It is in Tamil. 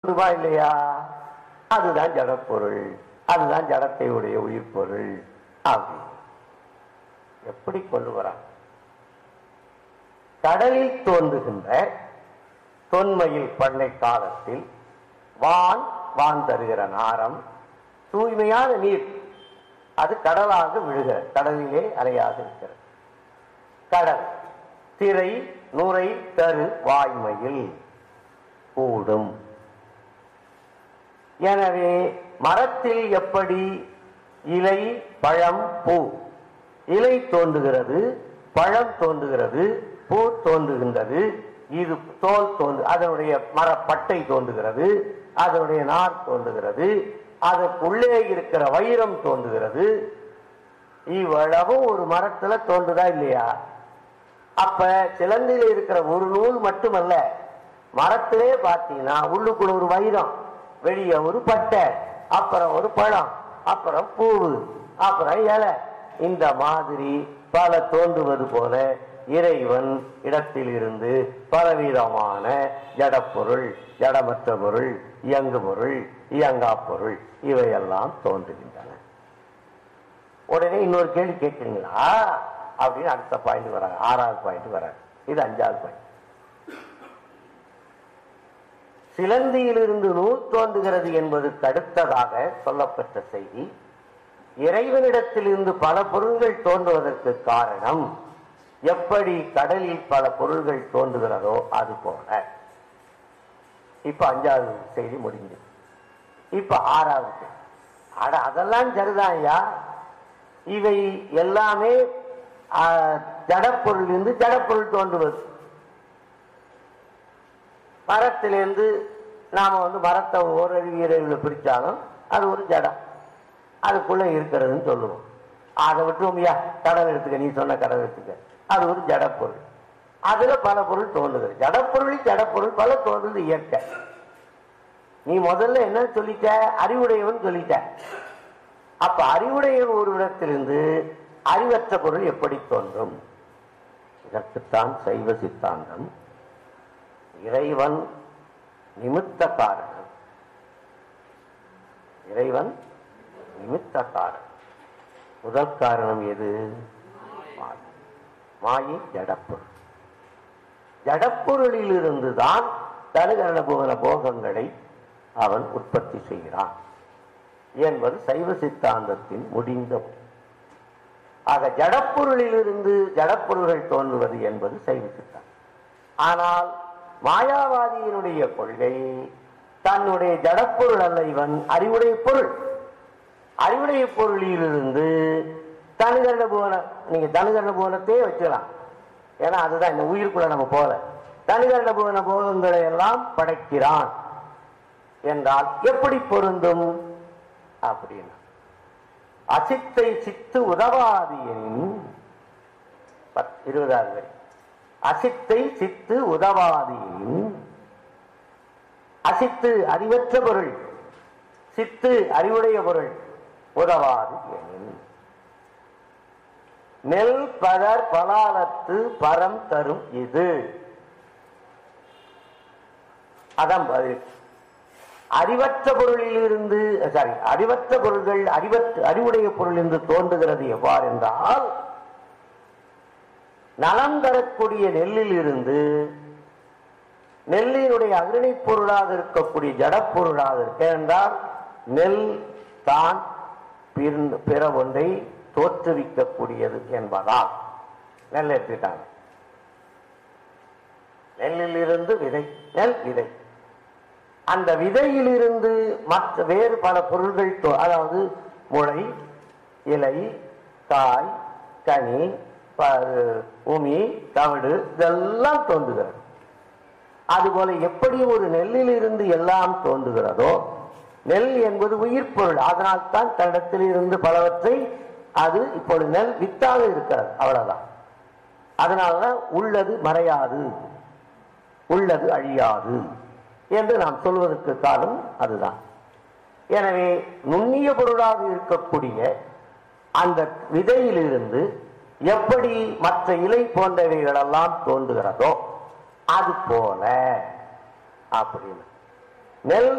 ரூபா இல்லையா அதுதான் ஜடப்பொருள் அதுதான் ஜடத்தை உடைய உயிர் பொருள் அப்படி எப்படி கொண்டு வரான் கடலில் தோன்றுகின்ற தொன்மையில் பண்ணை காலத்தில் வான் வான் தருகிற நாரம் தூய்மையான நீர் அது கடலாக விழுகிறது கடலிலே அலையாக இருக்கிறது கடல் திரை நுரை தரு வாய்மையில் கூடும் எனவே மரத்தில் எப்படி இலை பழம் பூ இலை தோன்றுகிறது பழம் தோன்றுகிறது பூ தோன்றுகின்றது இது தோல் தோன்று அதனுடைய மரப்பட்டை தோன்றுகிறது அதனுடைய நார் தோன்றுகிறது அதற்குள்ளே இருக்கிற வைரம் தோன்றுகிறது இவ்வளவும் ஒரு மரத்துல தோன்றுதா இல்லையா அப்ப சிலந்தில இருக்கிற ஒரு நூல் மட்டுமல்ல மரத்திலே பார்த்தீங்கன்னா உள்ளுக்குள்ள ஒரு வைரம் வெளியே ஒரு பட்டை அப்புறம் ஒரு பழம் அப்புறம் பூவு அப்புறம் இலை இந்த மாதிரி பல தோன்றுவது போல இறைவன் இடத்தில் இருந்து பலவிதமான ஜடப்பொருள் ஜடமற்ற பொருள் இயங்கு பொருள் இயங்கா பொருள் இவையெல்லாம் தோன்றுகின்றன உடனே இன்னொரு கேள்வி கேட்குறீங்களா அப்படின்னு அடுத்த பாயிண்ட் வராங்க ஆறாவது பாயிண்ட் வராங்க இது அஞ்சாவது பாயிண்ட் சிலந்தியிலிருந்து நூல் தோன்றுகிறது என்பதற்கு அடுத்ததாக சொல்லப்பட்ட செய்தி இறைவனிடத்திலிருந்து பல பொருள்கள் தோன்றுவதற்கு காரணம் எப்படி கடலில் பல பொருள்கள் தோன்றுகிறதோ அது போல இப்ப அஞ்சாவது செய்தி முடிஞ்சது இப்ப ஆறாவது செய்தி. அட அதெல்லாம் சரிதான் ஐயா இவை எல்லாமே ஆ, ஜடப்பொருளிலிருந்து ஜடப்பொருள் தோன்றுவது மரத்திலிருந்து நாம வந்து மரத்தை ஒரு அறிவியலில் பிரிச்சாலும் அது ஒரு ஜடம் அதுக்குள்ள இருக்கிறதுன்னு சொல்லுவோம் அதை விட்டுருவோம்யா கடல் எடுத்துக்க நீ சொன்ன கடல் எடுத்துக்க அது ஒரு ஜடப்பொருள் அதுல பல பொருள் தோன்றுகிறது ஜடப்பொருளில் ஜடப்பொருள் பல தோன்றுது இயற்கை நீ முதல்ல என்ன சொல்லிட்ட அறிவுடையவன் சொல்லிட்ட அப்ப அறிவுடையவன் ஒரு இடத்திலிருந்து அறிவற்ற பொருள் எப்படி தோன்றும் இதற்குத்தான் சைவ சித்தாந்தம் இறைவன் நிமித்த காரணம் இறைவன் நிமித்த காரணம் முதல் காரணம் எது மாயை. மாயை ஜடப்பொருள் ஜடப்பொருளில் இருந்துதான் தனுகரண புவன போகங்களை அவன் உற்பத்தி செய்கிறான் என்பது சைவ சித்தாந்தத்தின் முடிந்த ஆக ஜடப்பொருளிலிருந்து ஜடப்பொருள்கள் தோன்றுவது என்பது சைவ சித்தாந்தம் ஆனால் மாயாவாதியினுடைய கொள்கை தன்னுடைய ஜடப்பொருள் அல்ல இவன் அறிவுடைய பொருள் அறிவுடைய பொருளிலிருந்து தனுகரண புவனம் நீங்க தனுகரண புவனத்தையே வச்சுக்கலாம் ஏன்னா அதுதான் இந்த உயிருக்குள்ள நம்ம போல தனுகரண புவன போகங்களை எல்லாம் படைக்கிறான் என்றால் எப்படி பொருந்தும் அப்படின்னா அசித்தை சித்து உதவாது எனின் பத்- இருபதாவது வரி அசித்தை சித்து உதவாது எனின் அசித்து அறிவற்ற பொருள் சித்து அறிவுடைய பொருள் உதவாது எனின் நெல் பதர் பலாலத்து பரம் தரும் இது அதான் பதில் அறிவற்ற பொருளிலிருந்து சாரி அறிவற்ற பொருள்கள் அறிவற்ற அறிவுடைய பொருளிலிருந்து தோன்றுகிறது எவ்வாறு என்றால் நலம் தரக்கூடிய நெல்லில் இருந்து நெல்லினுடைய அக்னி பொருளாக இருக்கக்கூடிய ஜடப்பொருளாக இருக்க என்றால் நெல் தான் பிற- பிற ஒன்றை தோற்றுவிக்கக்கூடியது என்பதால் நெல் எடுத்துட்டாங்க நெல்லில் இருந்து விதை நெல் விதை அந்த விதையிலிருந்து மற்ற வேறு பல பொருள்கள் தோ- அதாவது முளை இலை காய் கனி ப- உமி தவிடு இதெல்லாம் தோன்றுகிறது அதுபோல எப்படி ஒரு நெல்லில் இருந்து எல்லாம் தோன்றுகிறதோ நெல் என்பது உயிர் பொருள் அதனால் தான் தன்னிடத்தில் இருந்து பலவற்றை அது இப்பொழுது நெல் வித்தாக இருக்கிறது அவ்வளவுதான் அதனாலதான் உள்ளது மறையாது உள்ளது அழியாது என்று நாம் சொல்வதற்கு காரணம் அதுதான் எனவே நுண்ணிய பொருளாக இருக்கக்கூடிய அந்த விதையிலிருந்து எப்படி மற்ற இலை போன்றவைகளெல்லாம் தோன்றுகிறதோ அது போல அப்படின்னு நெல்